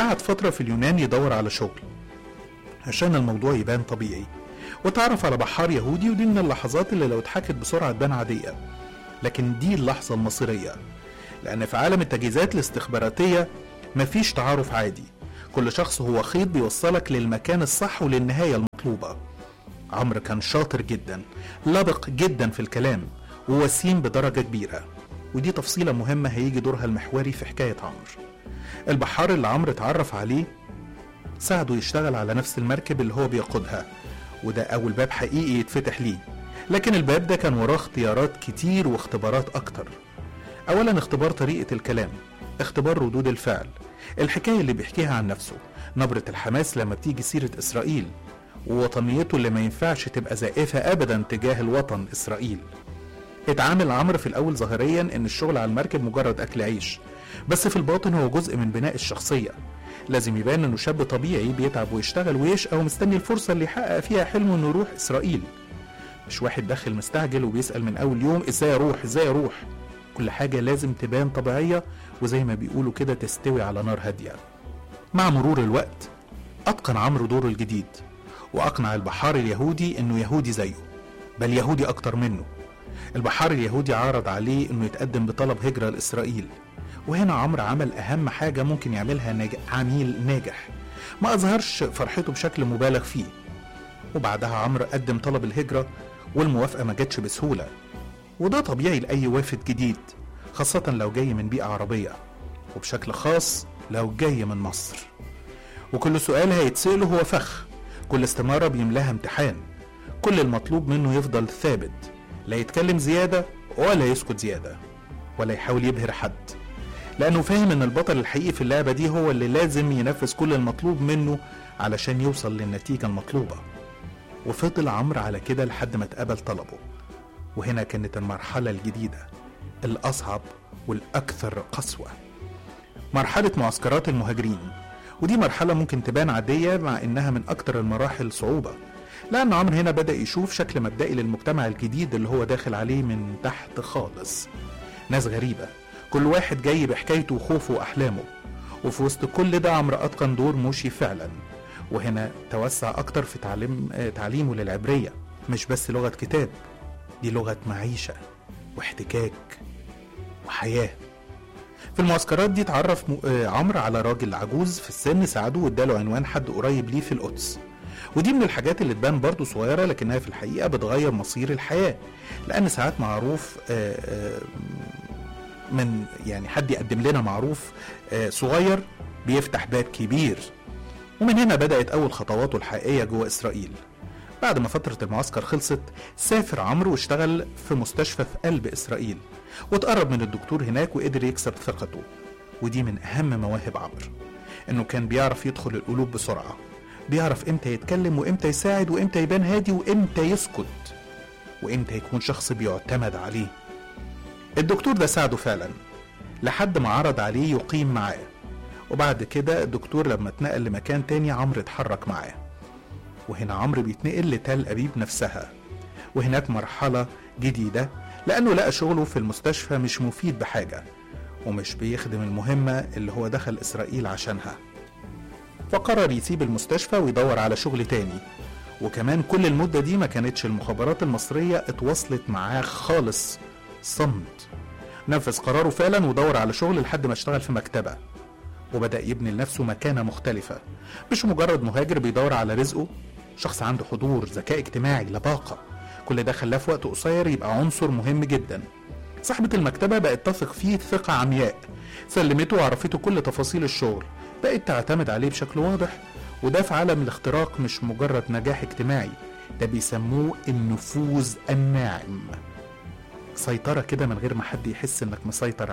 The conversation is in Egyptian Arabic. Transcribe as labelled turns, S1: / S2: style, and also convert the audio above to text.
S1: قعد فترة في اليونان يدور على شغل عشان الموضوع يبان طبيعي وتعرف على بحار يهودي ودي من اللحظات اللي لو اتحكت بسرعة تبان عادية لكن دي اللحظة المصيرية لأن في عالم التجهيزات الاستخباراتية مفيش تعارف عادي كل شخص هو خيط بيوصلك للمكان الصح وللنهاية المطلوبة عمرو كان شاطر جدا لبق جدا في الكلام ووسيم بدرجة كبيرة ودي تفصيلة مهمة هيجي دورها المحوري في حكاية عمرو البحار اللي عمرو اتعرف عليه ساعده يشتغل على نفس المركب اللي هو بيقودها وده أول باب حقيقي يتفتح ليه لكن الباب ده كان وراه اختيارات كتير واختبارات أكتر أولا اختبار طريقة الكلام اختبار ردود الفعل الحكاية اللي بيحكيها عن نفسه نبرة الحماس لما بتيجي سيرة إسرائيل ووطنيته اللي ما ينفعش تبقى زائفة أبدا تجاه الوطن إسرائيل اتعامل عمرو في الأول ظاهريا إن الشغل على المركب مجرد أكل عيش بس في الباطن هو جزء من بناء الشخصية لازم يبان إنه شاب طبيعي بيتعب ويشتغل ويشقى ومستني الفرصة اللي يحقق فيها حلمه إنه يروح إسرائيل مش واحد داخل مستعجل وبيسأل من أول يوم إزاي أروح إزاي أروح كل حاجة لازم تبان طبيعية وزي ما بيقولوا كده تستوي على نار هادية مع مرور الوقت أتقن عمرو دوره الجديد وأقنع البحار اليهودي إنه يهودي زيه بل يهودي أكتر منه البحار اليهودي عرض عليه إنه يتقدم بطلب هجرة لإسرائيل وهنا عمرو عمل أهم حاجة ممكن يعملها ناج... عميل ناجح ما أظهرش فرحته بشكل مبالغ فيه وبعدها عمرو قدم طلب الهجرة والموافقة ما جاتش بسهولة وده طبيعي لأي وافد جديد خاصة لو جاي من بيئة عربية وبشكل خاص لو جاي من مصر وكل سؤال هيتسأله هو فخ كل استمارة بيملاها امتحان كل المطلوب منه يفضل ثابت لا يتكلم زيادة ولا يسكت زيادة ولا يحاول يبهر حد لأنه فاهم إن البطل الحقيقي في اللعبة دي هو اللي لازم ينفذ كل المطلوب منه علشان يوصل للنتيجة المطلوبة وفضل عمرو على كده لحد ما اتقبل طلبه وهنا كانت المرحلة الجديدة الأصعب والأكثر قسوة مرحلة معسكرات المهاجرين ودي مرحلة ممكن تبان عادية مع إنها من أكثر المراحل صعوبة لأن عمرو هنا بدأ يشوف شكل مبدئي للمجتمع الجديد اللي هو داخل عليه من تحت خالص ناس غريبة كل واحد جاي بحكايته وخوفه وأحلامه وفي وسط كل ده عمرو أتقن دور موشي فعلا وهنا توسع أكتر في تعليم تعليمه للعبرية مش بس لغة كتاب دي لغة معيشة واحتكاك وحياة في المعسكرات دي اتعرف م- آه، عمرو على راجل عجوز في السن ساعده واداله عنوان حد قريب ليه في القدس ودي من الحاجات اللي تبان برضه صغيرة لكنها في الحقيقة بتغير مصير الحياة لأن ساعات معروف آه، آه، من يعني حد يقدم لنا معروف آه، صغير بيفتح باب كبير ومن هنا بدأت أول خطواته الحقيقية جوه إسرائيل بعد ما فترة المعسكر خلصت سافر عمرو واشتغل في مستشفى في قلب إسرائيل واتقرب من الدكتور هناك وقدر يكسب ثقته ودي من أهم مواهب عمرو إنه كان بيعرف يدخل القلوب بسرعة بيعرف إمتى يتكلم وإمتى يساعد وإمتى يبان هادي وإمتى يسكت وإمتى يكون شخص بيعتمد عليه الدكتور ده ساعده فعلا لحد ما عرض عليه يقيم معاه وبعد كده الدكتور لما اتنقل لمكان تاني عمرو اتحرك معاه وهنا عمرو بيتنقل لتل أبيب نفسها وهناك مرحلة جديدة لأنه لقى شغله في المستشفى مش مفيد بحاجة ومش بيخدم المهمة اللي هو دخل إسرائيل عشانها فقرر يسيب المستشفى ويدور على شغل تاني وكمان كل المدة دي ما كانتش المخابرات المصرية اتواصلت معاه خالص صمت نفذ قراره فعلا ودور على شغل لحد ما اشتغل في مكتبة وبدأ يبني لنفسه مكانة مختلفة مش مجرد مهاجر بيدور على رزقه شخص عنده حضور ذكاء اجتماعي لباقة كل ده خلاه في وقت قصير يبقى عنصر مهم جدا صاحبة المكتبة بقت تثق فيه ثقة عمياء سلمته وعرفته كل تفاصيل الشغل بقت تعتمد عليه بشكل واضح وده في عالم الاختراق مش مجرد نجاح اجتماعي ده بيسموه النفوذ الناعم سيطرة كده من غير ما حد يحس انك مسيطر